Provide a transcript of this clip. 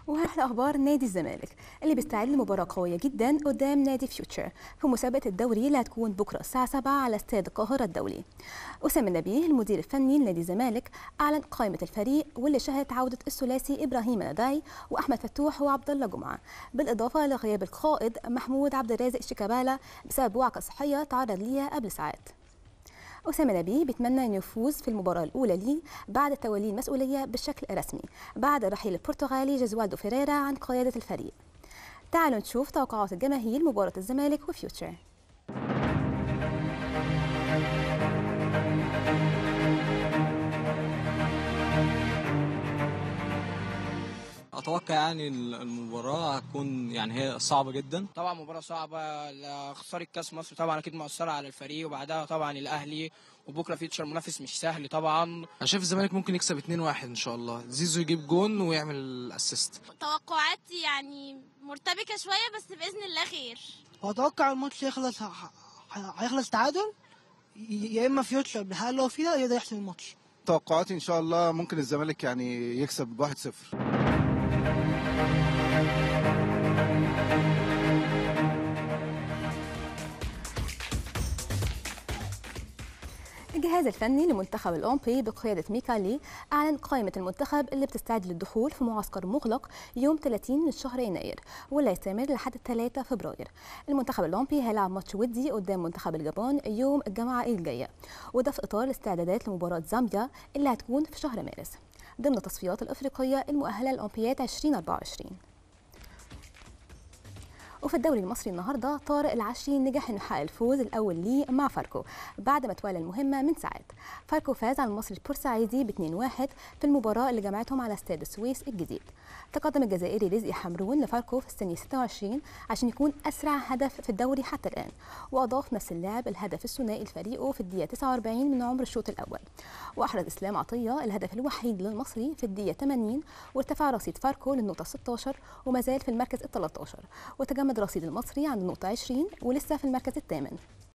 وهنروح لاخبار نادي الزمالك اللي بيستعد لمباراه قويه جدا قدام نادي فيوتشر في مسابقه الدوري اللي هتكون بكره الساعه 7 على استاد القاهره الدولي. اسامه نبيه المدير الفني لنادي الزمالك اعلن قائمه الفريق واللي شهدت عوده الثلاثي ابراهيم نداي واحمد فتوح وعبد الله جمعه بالاضافه لغياب القائد محمود عبد الرازق شيكابالا بسبب وعكه صحيه تعرض ليها قبل ساعات. أسامة نبيه بيتمنى أن يفوز في المباراة الأولى ليه بعد توليه المسؤولية بشكل رسمي بعد رحيل البرتغالي جزوالدو فيريرا عن قيادة الفريق تعالوا نشوف توقعات الجماهير مباراة الزمالك وفيوتشر اتوقع يعني المباراه هتكون يعني هي صعبه جدا طبعا مباراه صعبه خساره كاس مصر طبعا اكيد مؤثره على الفريق وبعدها طبعا الاهلي وبكره فيوتشر منافس مش سهل طبعا انا شايف الزمالك ممكن يكسب 2-1 ان شاء الله زيزو يجيب جون ويعمل اسيست توقعاتي يعني مرتبكه شويه بس باذن الله خير واتوقع الماتش يخلص هيخلص تعادل يا اما فيوتشر بالحاله اللي هو فيها يقدر يحسم الماتش توقعاتي ان شاء الله ممكن الزمالك يعني يكسب 1-0 الجهاز الفني لمنتخب الأولمبي بقيادة ميكالي أعلن قائمة المنتخب اللي بتستعد للدخول في معسكر مغلق يوم 30 من شهر يناير واللي هيستمر لحد 3 فبراير. المنتخب الأولمبي هيلعب ماتش ودي قدام منتخب اليابان يوم الجمعة الجاية وده في إطار الاستعدادات لمباراة زامبيا اللي هتكون في شهر مارس ضمن التصفيات الأفريقية المؤهلة للأولمبياد 2024. وفي الدوري المصري النهارده طارق العشري نجح انه يحقق الفوز الاول ليه مع فاركو بعد ما تولى المهمه من ساعات فاركو فاز على المصري البورسعيدي ب 2-1 في المباراه اللي جمعتهم على استاد السويس الجديد تقدم الجزائري رزقي حمرون لفاركو في الثانيه 26 عشان يكون اسرع هدف في الدوري حتى الان واضاف نفس اللاعب الهدف الثنائي لفريقه في الدقيقه 49 من عمر الشوط الاول واحرز اسلام عطيه الهدف الوحيد للمصري في الدقيقه 80 وارتفع رصيد فاركو للنقطه 16 وما زال في المركز ال 13 وتجمد رصيد المصري عند النقطه 20 ولسه في المركز الثامن